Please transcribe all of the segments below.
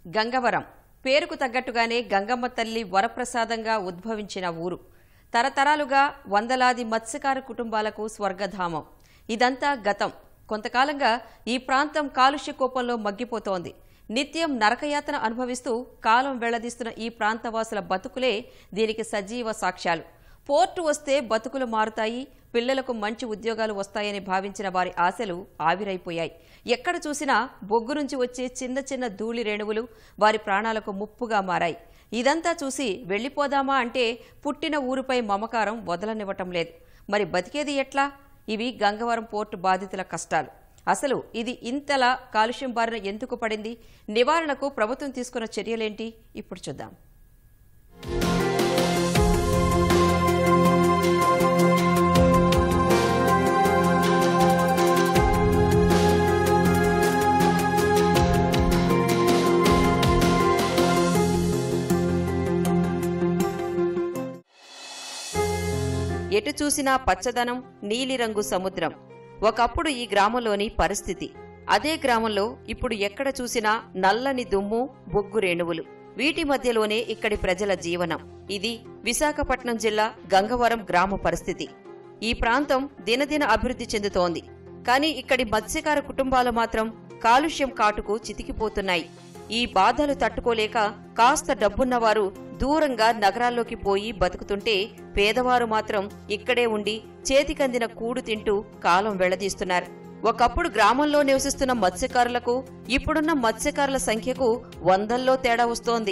గంగవరం పేరుకు తగ్గట్టుగానే గంగమ్మ తల్లి వరప్రసాదంగా ఉద్భవించిన ఊరు తరతరాలుగా వందలాది మత్స్యకార కుటుంబాలకు స్వర్గధామం ఇదంతా గతం కొంతకాలంగా ఈ ప్రాంతం కాలుష్య కోపంలో మగ్గిపోతోంది నిత్యం నరకయాతన అనుభవిస్తూ కాలం వెళ్లదీస్తున్న ఈ ప్రాంతవాసుల బతుకులే దీనికి సజీవ సాక్ష్యాలు పోర్టు వస్తే బతుకులు మారుతాయి పిల్లలకు మంచి ఉద్యోగాలు వస్తాయని భావించిన వారి ఆశలు ఆవిరైపోయాయి ఎక్కడ చూసినా బొగ్గు నుంచి వచ్చే చిన్న చిన్న ధూళి రేణువులు వారి ప్రాణాలకు ముప్పుగా మారాయి ఇదంతా చూసి వెళ్లిపోదామా అంటే పుట్టిన ఊరిపై మమకారం వదలనివ్వటం లేదు మరి బతికేది ఎట్లా ఇవి గంగవరం పోర్టు బాధితుల కష్టాలు అసలు ఇది ఇంతలా కాలుష్యం బారిన ఎందుకు పడింది నివారణకు ప్రభుత్వం తీసుకున్న చర్యలేంటి ఇప్పుడు చూద్దాం ఎటు చూసినా పచ్చదనం నీలిరంగు సముద్రం ఒకప్పుడు ఈ గ్రామంలోని పరిస్థితి అదే గ్రామంలో ఇప్పుడు ఎక్కడ చూసినా నల్లని దుమ్ము బొగ్గు రేణువులు వీటి మధ్యలోనే ఇక్కడి ప్రజల జీవనం ఇది విశాఖపట్నం జిల్లా గంగవరం గ్రామ పరిస్థితి ఈ ప్రాంతం దినదిన అభివృద్ధి చెందుతోంది కానీ ఇక్కడి మత్స్యకార కుటుంబాలు మాత్రం కాలుష్యం కాటుకు చితికిపోతున్నాయి ఈ బాధలు తట్టుకోలేక కాస్త డబ్బున్నవారు దూరంగా నగరాల్లోకి పోయి బతుకుతుంటే పేదవారు మాత్రం ఇక్కడే ఉండి చేతికందిన కూడు తింటూ కాలం వెళ్లదీస్తున్నారు ఒకప్పుడు గ్రామంలో నివసిస్తున్న మత్స్యకారులకు ఇప్పుడున్న మత్స్యకారుల సంఖ్యకు వందల్లో తేడా వస్తోంది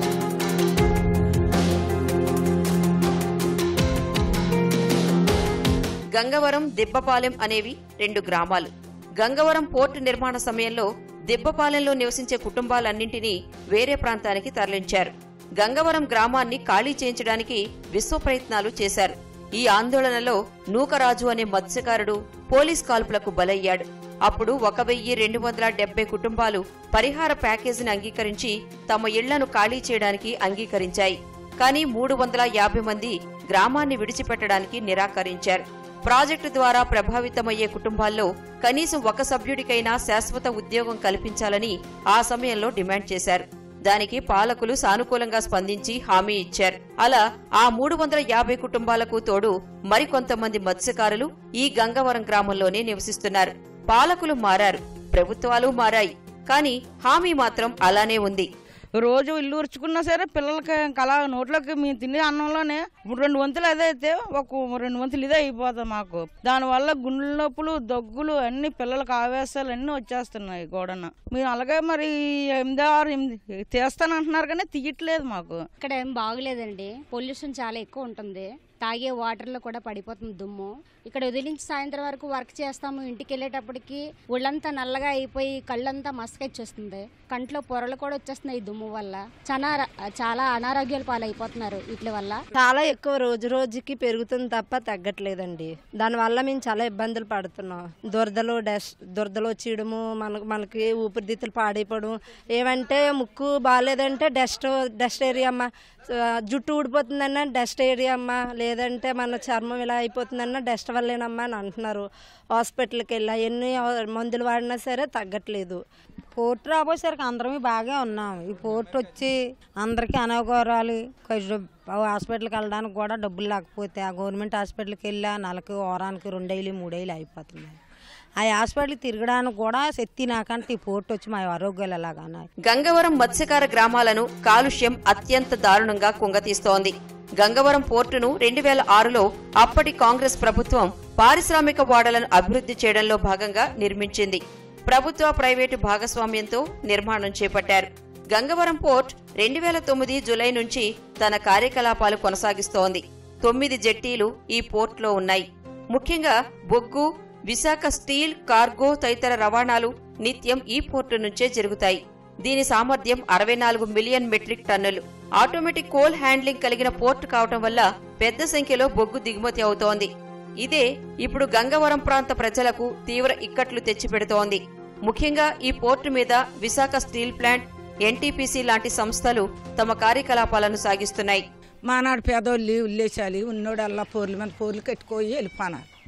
గంగవరం దిబ్బపాలెం అనేవి రెండు గ్రామాలు గంగవరం పోర్టు నిర్మాణ సమయంలో దిబ్బపాలెంలో నివసించే కుటుంబాలన్నింటినీ వేరే ప్రాంతానికి తరలించారు గంగవరం గ్రామాన్ని ఖాళీ చేయించడానికి విశ్వ ప్రయత్నాలు చేశారు ఈ ఆందోళనలో నూకరాజు అనే మత్స్యకారుడు పోలీస్ కాల్పులకు బలయ్యాడు అప్పుడు ఒక వెయ్యి రెండు వందల డెబ్బై కుటుంబాలు పరిహార ప్యాకేజీని అంగీకరించి తమ ఇళ్లను ఖాళీ చేయడానికి అంగీకరించాయి కానీ మూడు వందల యాభై మంది గ్రామాన్ని విడిచిపెట్టడానికి నిరాకరించారు ప్రాజెక్టు ద్వారా ప్రభావితమయ్యే కుటుంబాల్లో కనీసం ఒక సభ్యుడికైనా శాశ్వత ఉద్యోగం కల్పించాలని ఆ సమయంలో డిమాండ్ చేశారు దానికి పాలకులు సానుకూలంగా స్పందించి హామీ ఇచ్చారు అలా ఆ మూడు వందల యాభై కుటుంబాలకు తోడు మరికొంతమంది మత్స్యకారులు ఈ గంగవరం గ్రామంలోనే నివసిస్తున్నారు పాలకులు మారారు ప్రభుత్వాలు మారాయి కానీ హామీ మాత్రం అలానే ఉంది రోజు ఇల్లు ఉరుచుకున్నా సరే పిల్లలకి ఇంకా అలా నోట్లోకి మేము తినే అన్నంలోనే ఇప్పుడు రెండు వంతులు అదే అయితే ఒక రెండు వంతులు ఇదే అయిపోతుంది మాకు దానివల్ల గుండెల నొప్పులు దగ్గులు అన్ని పిల్లలకి ఆవేశాలు అన్ని వచ్చేస్తున్నాయి గోడన మీరు అలాగే మరి ఎనిమిది ఆరు ఎనిమిది తీస్తానంటున్నారు కానీ తీయట్లేదు మాకు ఇక్కడ ఏం బాగులేదండి పొల్యూషన్ చాలా ఎక్కువ ఉంటుంది తాగే వాటర్లో కూడా పడిపోతుంది దుమ్ము ఇక్కడ వదిలించి సాయంత్రం వరకు వర్క్ చేస్తాము ఇంటికి వెళ్ళేటప్పటికి ఒళ్ళంతా నల్లగా అయిపోయి కళ్ళంతా మసకొచ్చేస్తుంది కంట్లో పొరలు కూడా వచ్చేస్తున్నాయి ఈ దుమ్ము వల్ల చాలా చాలా అనారోగ్యాల పాలైపోతున్నారు వీటి వల్ల చాలా ఎక్కువ రోజు రోజుకి పెరుగుతుంది తప్ప తగ్గట్లేదండి దానివల్ల మేము చాలా ఇబ్బందులు పడుతున్నాం దురదలు డస్ట్ దురదలు వచ్చేయడము మనకు మనకి ఊపిరితిత్తులు పాడైపోవడం ఏమంటే ముక్కు బాగాలేదంటే డస్ట్ డస్ట్ ఏరియా అమ్మ ఆ, జుట్టు ఊడిపోతుందన్న డస్ట్ ఏరియా అమ్మ లేదంటే మన చర్మం ఇలా అయిపోతుందన్న డస్ట్ వల్లేనమ్మా అని అంటున్నారు హాస్పిటల్కి వెళ్ళా ఎన్ని మందులు వాడినా సరే తగ్గట్లేదు పోర్ట్ రాబోసరికి అందరం బాగా ఉన్నాం ఈ పోర్ట్ వచ్చి అందరికీ అనగోరాలు కొంచెం హాస్పిటల్కి వెళ్ళడానికి కూడా డబ్బులు లేకపోతే ఆ గవర్నమెంట్ హాస్పిటల్కి వెళ్ళా నెలకి వారానికి రెండేళ్ళు మూడేళ్ళు అయిపోతున్నాయి ఆ హాస్పిటల్కి తిరగడానికి కూడా శక్తి నాకంటే ఈ పోర్ట్ వచ్చి మా ఆరోగ్యాలు ఎలాగానే గంగవరం మత్స్యకార గ్రామాలను కాలుష్యం అత్యంత దారుణంగా కుంగతీస్తోంది గంగవరం పోర్టును రెండు వేల ఆరులో అప్పటి కాంగ్రెస్ ప్రభుత్వం పారిశ్రామిక వాడలను అభివృద్ధి చేయడంలో భాగంగా నిర్మించింది ప్రభుత్వ ప్రైవేటు భాగస్వామ్యంతో నిర్మాణం చేపట్టారు గంగవరం పోర్ట్ రెండు వేల తొమ్మిది జులై నుంచి తన కార్యకలాపాలు కొనసాగిస్తోంది తొమ్మిది జెట్టీలు ఈ పోర్ట్లో ఉన్నాయి ముఖ్యంగా బొగ్గు విశాఖ స్టీల్ కార్గో తదితర రవాణాలు నిత్యం ఈ పోర్టు నుంచే జరుగుతాయి దీని సామర్థ్యం అరవై నాలుగు మిలియన్ మెట్రిక్ టన్నులు ఆటోమేటిక్ కోల్ హ్యాండ్లింగ్ కలిగిన పోర్టు కావటం వల్ల పెద్ద సంఖ్యలో బొగ్గు దిగుమతి అవుతోంది ఇదే ఇప్పుడు గంగవరం ప్రాంత ప్రజలకు తీవ్ర ఇక్కట్లు తెచ్చిపెడుతోంది ముఖ్యంగా ఈ పోర్టు మీద విశాఖ స్టీల్ ప్లాంట్ ఎన్టీపీసీ లాంటి సంస్థలు తమ కార్యకలాపాలను సాగిస్తున్నాయి మానాడు పేదోళ్ళు ఉల్లేసాలి ఉన్నోడల్లా పోర్ల మీద పోర్లు కట్టుకోయి వెళ్ళిపోనారు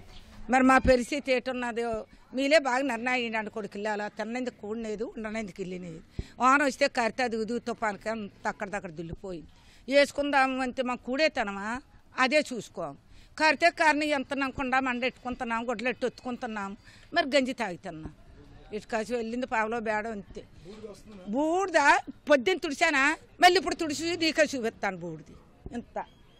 మరి మా పరిస్థితి ఏటున్నదో మీలే బాగా నిర్ణయం అండి కొడుకులు అలా తిన్నందుకు కూడినది ఉండనందుకు వెళ్ళినది వాన వస్తే కరితే అది ఉదుగు తుఫానికి అంత అక్కడిదక్కడ దుల్లిపోయింది వేసుకుందాం అంతే మా కూడేతనమా అదే చూసుకోం కరితే కరిని ఎంత నమ్మకుండా మండెట్టుకుంటున్నాం గొడ్లెట్టు ఒత్తుకుంటున్నాం మరి గంజి తాగుతున్నాం ఇటు కాసి వెళ్ళింది పావులో బేడం అంతే బూడిద పొద్దున్న తుడిచానా మళ్ళీ ఇప్పుడు తుడిచి నీకే చూపిస్తాను బూడిది ఇంత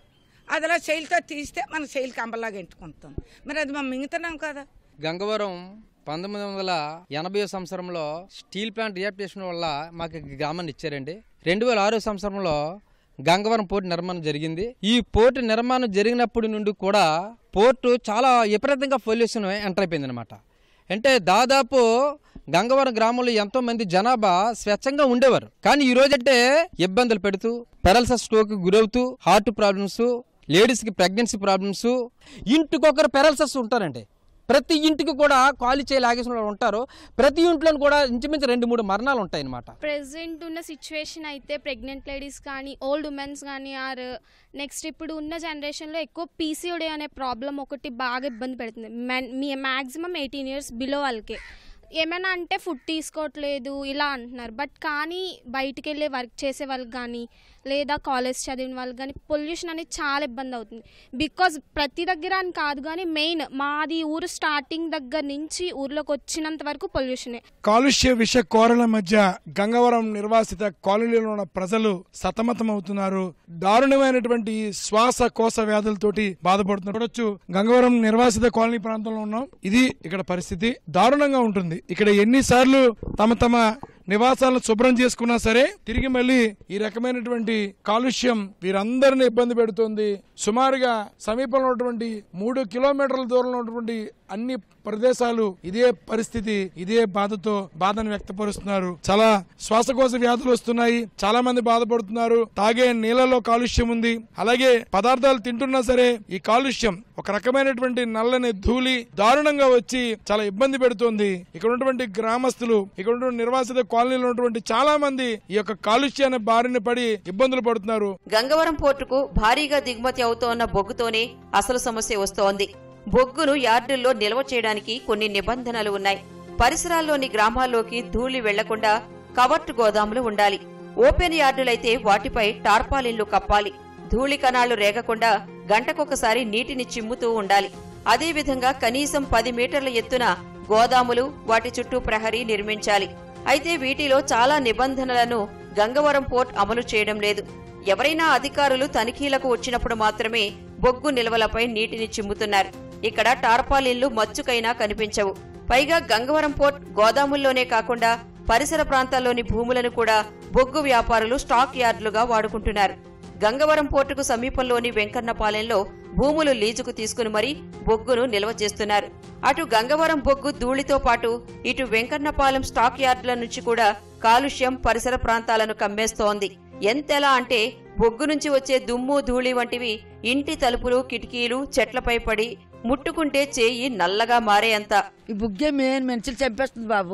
అది అలా శైలితో తీస్తే మన శైలి కంబలాగా ఎంటుకుంటాం మరి అది మనం మింగుతున్నాం కదా గంగవరం పంతొమ్మిది వందల ఎనభై సంవత్సరంలో స్టీల్ ప్లాంట్ రియాప్టేషన్ వల్ల మాకు ఈ గ్రామాన్ని ఇచ్చారండి రెండు వేల ఆరో సంవత్సరంలో గంగవరం పోర్టు నిర్మాణం జరిగింది ఈ పోర్టు నిర్మాణం జరిగినప్పటి నుండి కూడా పోర్టు చాలా విపరీతంగా పొల్యూషన్ ఎంటర్ అయిపోయింది అనమాట అంటే దాదాపు గంగవరం గ్రామంలో ఎంతో మంది జనాభా స్వచ్ఛంగా ఉండేవారు కానీ ఈ రోజంటే ఇబ్బందులు పెడుతూ పెరల్సస్ స్ట్రోక్ గురవుతూ హార్ట్ ప్రాబ్లమ్స్ లేడీస్కి ప్రెగ్నెన్సీ ప్రాబ్లమ్స్ ఇంటికొకరు పెరల్సస్ ఉంటారండి ప్రతి ఇంటికి కూడా కాలు చేయి లాగేసిన వాళ్ళు ఉంటారు ప్రతి ఇంట్లో కూడా ఇంచుమించు రెండు మూడు మరణాలు ఉంటాయి అన్నమాట ప్రెసెంట్ ఉన్న సిచ్యువేషన్ అయితే ప్రెగ్నెంట్ లేడీస్ కానీ ఓల్డ్ ఉమెన్స్ కానీ ఆర్ నెక్స్ట్ ఇప్పుడు ఉన్న జనరేషన్లో ఎక్కువ పీసీఓడి అనే ప్రాబ్లం ఒకటి బాగా ఇబ్బంది పెడుతుంది మెన్- మీ మ్యాక్సిమం ఎయిటీన్ ఇయర్స్ బిలో వాళ్ళకి ఏమైనా అంటే ఫుడ్ తీసుకోవట్లేదు ఇలా అంటున్నారు బట్ కానీ బయటికి వెళ్ళి వర్క్ చేసే వాళ్ళకి కానీ లేదా కాలేజ్ చదివిన వాళ్ళకి కానీ పొల్యూషన్ అనేది చాలా ఇబ్బంది అవుతుంది బికాజ్ ప్రతి దగ్గర అని కాదు కానీ మెయిన్ మాది ఊరు స్టార్టింగ్ దగ్గర నుంచి ఊర్లోకి వచ్చినంత వరకు పొల్యూషనే కాలుష్య విష కోరల మధ్య గంగవరం నిర్వాసిత కాలనీలో ఉన్న ప్రజలు సతమతమవుతున్నారు దారుణమైనటువంటి శ్వాసకోశ వ్యాధులతోటి బాధపడుతున్నారు చూడొచ్చు గంగవరం నిర్వాసిత కాలనీ ప్రాంతంలో ఉన్నాం ఇది ఇక్కడ పరిస్థితి దారుణంగా ఉంటుంది ఇక్కడ ఎన్నిసార్లు తమ తమ నివాసాలను శుభ్రం చేసుకున్నా సరే తిరిగి మళ్ళీ ఈ రకమైనటువంటి కాలుష్యం వీరందరిని ఇబ్బంది పెడుతుంది సుమారుగా సమీపంలో ఉన్నటువంటి మూడు కిలోమీటర్ల దూరంలో ఉన్నటువంటి అన్ని ప్రదేశాలు ఇదే పరిస్థితి ఇదే బాధతో బాధను వ్యక్తపరుస్తున్నారు చాలా శ్వాసకోశ వ్యాధులు వస్తున్నాయి చాలా మంది బాధపడుతున్నారు తాగే నీళ్ళలో కాలుష్యం ఉంది అలాగే పదార్థాలు తింటున్నా సరే ఈ కాలుష్యం ఒక రకమైనటువంటి నల్లని ధూళి దారుణంగా వచ్చి చాలా ఇబ్బంది పెడుతోంది ఇక్కడ ఉన్నటువంటి గ్రామస్తులు ఇక్కడ ఉన్నటువంటి నిర్వాసిత కాలనీలో ఉన్నటువంటి చాలా మంది ఈ యొక్క కాలుష్యాన్ని బారిన పడి ఇబ్బందులు పడుతున్నారు గంగవరం పోర్టుకు భారీగా దిగుమతి అవుతోన్న బొగ్గుతోనే అసలు సమస్య వస్తోంది బొగ్గును యార్డుల్లో నిల్వ చేయడానికి కొన్ని నిబంధనలు ఉన్నాయి పరిసరాల్లోని గ్రామాల్లోకి ధూళి వెళ్లకుండా కవర్ట్ గోదాములు ఉండాలి ఓపెన్ యార్డులైతే వాటిపై టార్పాలిన్లు కప్పాలి ధూళి కణాలు రేగకుండా గంటకొకసారి నీటిని చిమ్ముతూ ఉండాలి అదేవిధంగా కనీసం పది మీటర్ల ఎత్తున గోదాములు వాటి చుట్టూ ప్రహరీ నిర్మించాలి అయితే వీటిలో చాలా నిబంధనలను గంగవరం పోర్ట్ అమలు చేయడం లేదు ఎవరైనా అధికారులు తనిఖీలకు వచ్చినప్పుడు మాత్రమే బొగ్గు నిల్వలపై నీటిని చిమ్ముతున్నారు ఇక్కడ టార్పాలిన్లు మచ్చుకైనా కనిపించవు పైగా గంగవరం పోర్ట్ గోదాముల్లోనే కాకుండా పరిసర ప్రాంతాల్లోని భూములను కూడా బొగ్గు వ్యాపారులు స్టాక్ యార్డులుగా వాడుకుంటున్నారు గంగవరం పోర్టుకు సమీపంలోని వెంకన్నపాలెంలో భూములు లీజుకు తీసుకుని మరీ బొగ్గును నిల్వ చేస్తున్నారు అటు గంగవరం బొగ్గు ధూళితో పాటు ఇటు వెంకన్నపాలెం స్టాక్ యార్డుల నుంచి కూడా కాలుష్యం పరిసర ప్రాంతాలను కమ్మేస్తోంది ఎంతెలా అంటే బొగ్గు నుంచి వచ్చే దుమ్ము ధూళి వంటివి ఇంటి తలుపులు కిటికీలు చెట్లపై పడి ముట్టుకుంటే చేయి నల్లగా మారేంత ఈ బుగ్గే మెయిన్ మనుషులు చంపేస్తుంది బాబు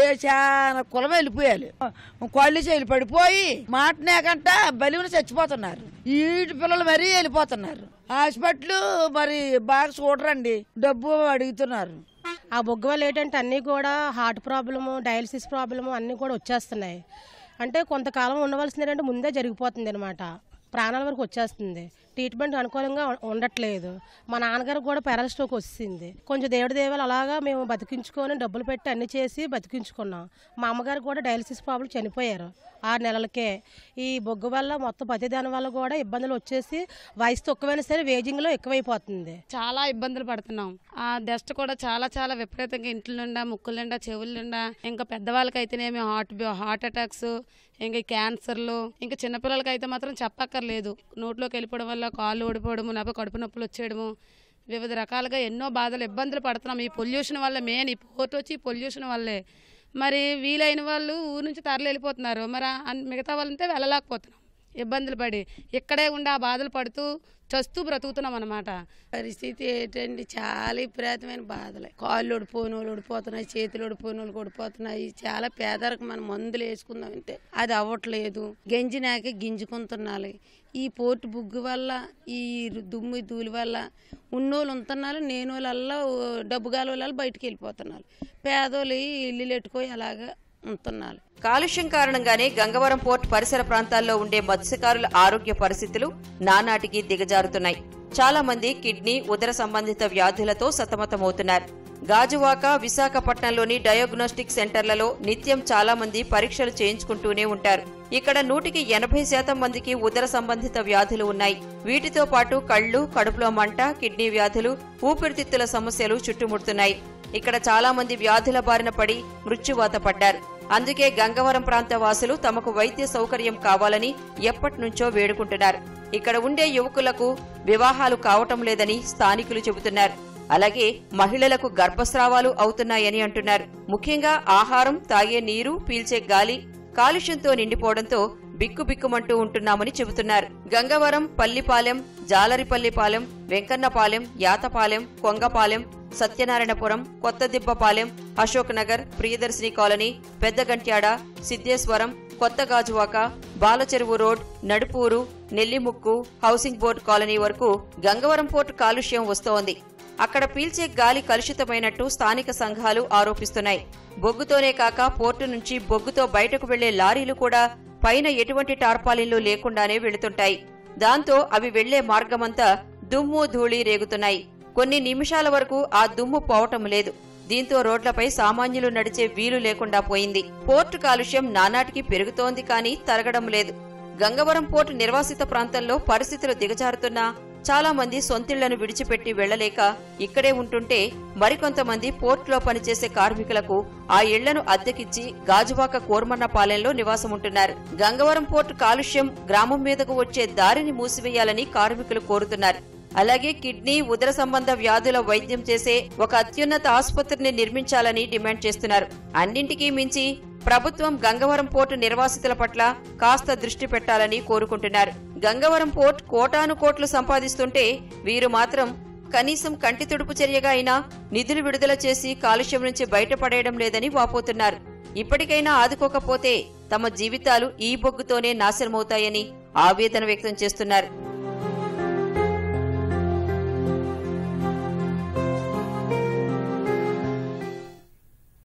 చేశాన కులం వెళ్ళిపోయాలి కోళ్ళు చేలు పడిపోయి మాటనేకంట బలివుని చచ్చిపోతున్నారు ఈటి పిల్లలు మరీ వెళ్ళిపోతున్నారు హాస్పిటల్ మరి బాగా చూడరండి డబ్బు అడుగుతున్నారు ఆ బొగ్గు వల్ల ఏంటంటే అన్నీ కూడా హార్ట్ ప్రాబ్లము డయాలసిస్ ప్రాబ్లము అన్నీ కూడా వచ్చేస్తున్నాయి అంటే కొంతకాలం ఉండవలసింది ఏంటంటే ముందే జరిగిపోతుంది అనమాట ప్రాణాల వరకు వచ్చేస్తుంది ట్రీట్మెంట్ అనుకూలంగా ఉ- ఉండట్లేదు మా నాన్నగారికి కూడా పెరల్ స్ట్రోక్ వచ్చింది కొంచెం దేవుడి దేవాలు అలాగా మేము బతికించుకొని డబ్బులు పెట్టి అన్ని చేసి బతికించుకున్నాం మా అమ్మగారికి కూడా డయాలసిస్ ప్రాబ్లం చనిపోయారు ఆరు నెలలకే ఈ బొగ్గు వల్ల మొత్తం ప్రతిదాని వల్ల కూడా ఇబ్బందులు వచ్చేసి వయసు తక్కువైనా సరే వేజింగ్లో ఎక్కువైపోతుంది చాలా ఇబ్బందులు పడుతున్నాం ఆ డస్ట్ కూడా చాలా చాలా విపరీతంగా ఇంట్లో నిండా ముక్కుల నిండా చెవుల నిండా ఇంకా పెద్దవాళ్ళకి అయితేనేమి హార్ట్ హార్ట్ అటాక్స్ ఇంకా క్యాన్సర్లు ఇంకా చిన్నపిల్లలకి అయితే మాత్రం చెప్పక్కర్లేదు నోట్లోకి వెళ్ళిపోవడం వల్ల కాళ్ళు ఓడిపోవడము లేకపోతే కడుపు నొప్పులు వచ్చేయడము వివిధ రకాలుగా ఎన్నో బాధలు ఇబ్బందులు పడుతున్నాం ఈ పొల్యూషన్ వల్ల మెయిన్ ఈ పోర్ట్ వచ్చి పొల్యూషన్ వల్లే మరి వీలైన వాళ్ళు ఊరు నుంచి తరలి వెళ్ళిపోతున్నారు మరి ఆ- మిగతా వాళ్ళంటే వెళ్ళలేకపోతున్నాం ఇబ్బందులు పడి ఇక్కడే ఉండి ఆ బాధలు పడుతూ చస్తూ బ్రతుకుతున్నాం అనమాట పరిస్థితి ఏంటండి చాలా విపరీతమైన బాధలే కాళ్ళు ఒడిపోయిన వాళ్ళు ఓడిపోతున్నాయి చేతులు ఒడిపోయిన వాళ్ళు ఓడిపోతున్నాయి చాలా పేదరికం మనం మందులు వేసుకుందాం అంటే అది అవ్వట్లేదు గంజినాక గింజుకుంటున్నాలి ఈ పోర్టు బుగ్గు వల్ల ఈ దుమ్ము ధూళి వల్ల ఉన్నోళ్ళు ఉంటున్నారు నేను వాళ్ళ డబ్బుగాల వాళ్ళు బయటికి వెళ్ళిపోతున్నారు పేదోళ్ళు ఇల్లు పెట్టుకొని అలాగా ఉంటున్నారు కాలుష్యం కారణంగానే గంగవరం పోర్ట్ పరిసర ప్రాంతాల్లో ఉండే మత్స్యకారుల ఆరోగ్య పరిస్థితులు నానాటికి దిగజారుతున్నాయి చాలా మంది కిడ్నీ ఉదర సంబంధిత వ్యాధులతో సతమతమవుతున్నారు గాజువాక విశాఖపట్నంలోని డయాగ్నోస్టిక్ సెంటర్లలో నిత్యం చాలా మంది పరీక్షలు చేయించుకుంటూనే ఉంటారు ఇక్కడ నూటికి ఎనభై శాతం మందికి ఉదర సంబంధిత వ్యాధులు ఉన్నాయి వీటితో పాటు కళ్ళు కడుపులో మంట కిడ్నీ వ్యాధులు ఊపిరితిత్తుల సమస్యలు చుట్టుముడుతున్నాయి ఇక్కడ చాలా మంది వ్యాధుల బారిన పడి మృత్యువాత పడ్డారు అందుకే గంగవరం ప్రాంత వాసులు తమకు వైద్య సౌకర్యం కావాలని ఎప్పటినుంచో వేడుకుంటున్నారు ఇక్కడ ఉండే యువకులకు వివాహాలు కావటం లేదని స్థానికులు చెబుతున్నారు అలాగే మహిళలకు గర్భస్రావాలు అవుతున్నాయని అంటున్నారు ముఖ్యంగా ఆహారం తాగే నీరు పీల్చే గాలి కాలుష్యంతో నిండిపోవడంతో బిక్కుబిక్కుమంటూ ఉంటున్నామని చెబుతున్నారు Gangavaram Pallipalem Jalaripallipalem Venkannapalem Yatapalem Kongapalem Satyanarayanapuram Kothadibbapalem Ashok Nagar Priyadarshini colony Peddagantyada Siddeswaram Kotha Gajuwaka Balacheruvu road Nadupuru Nellimukku housing board colony వరకు గంగవరం పోర్టు కాలుష్యం వస్తోంది అక్కడ పీల్చే గాలి కలుషితమైనట్టు స్థానిక సంఘాలు ఆరోపిస్తున్నాయి బొగ్గుతోనే కాక పోర్టు నుంచి బొగ్గుతో బయటకు వెళ్లే లారీలు కూడా పైన ఎటువంటి టార్పాలిన్లు లేకుండానే వెళుతుంటాయి దాంతో అవి వెళ్లే మార్గమంతా దుమ్ము ధూళి రేగుతున్నాయి కొన్ని నిమిషాల వరకు ఆ దుమ్ము పోవటం లేదు దీంతో రోడ్లపై సామాన్యులు నడిచే వీలు లేకుండా పోయింది పోర్టు కాలుష్యం నానాటికి పెరుగుతోంది కానీ తరగడం లేదు గంగవరం పోర్టు నిర్వాసిత ప్రాంతంలో పరిస్థితులు దిగజారుతున్నా చాలా మంది సొంతిళ్లను విడిచిపెట్టి వెళ్లలేక ఇక్కడే ఉంటుంటే మరికొంతమంది పోర్టులో పనిచేసే కార్మికులకు ఆ ఇళ్లను అద్దెకిచ్చి గాజువాక కోర్మన్నపాలెంలో నివాసముంటున్నారు గంగవరం పోర్టు కాలుష్యం గ్రామం మీదకు వచ్చే దారిని మూసివేయాలని కార్మికులు కోరుతున్నారు అలాగే కిడ్నీ ఉదర సంబంధ వ్యాధుల వైద్యం చేసే ఒక అత్యున్నత ఆసుపత్రిని నిర్మించాలని డిమాండ్ చేస్తున్నారు అన్నింటికీ మించి ప్రభుత్వం గంగవరం పోర్టు నిర్వాసితుల పట్ల కాస్త దృష్టి పెట్టాలని కోరుకుంటున్నారు గంగవరం పోర్ట్ కోటాను కోట్లు సంపాదిస్తుంటే వీరు మాత్రం కనీసం కంటి తుడుపు చర్యగా అయినా నిధులు విడుదల చేసి కాలుష్యం నుంచి బయటపడేయడం లేదని వాపోతున్నారు ఇప్పటికైనా ఆదుకోకపోతే తమ జీవితాలు ఈ బొగ్గుతోనే నాశనమవుతాయని ఆవేదన వ్యక్తం చేస్తున్నారు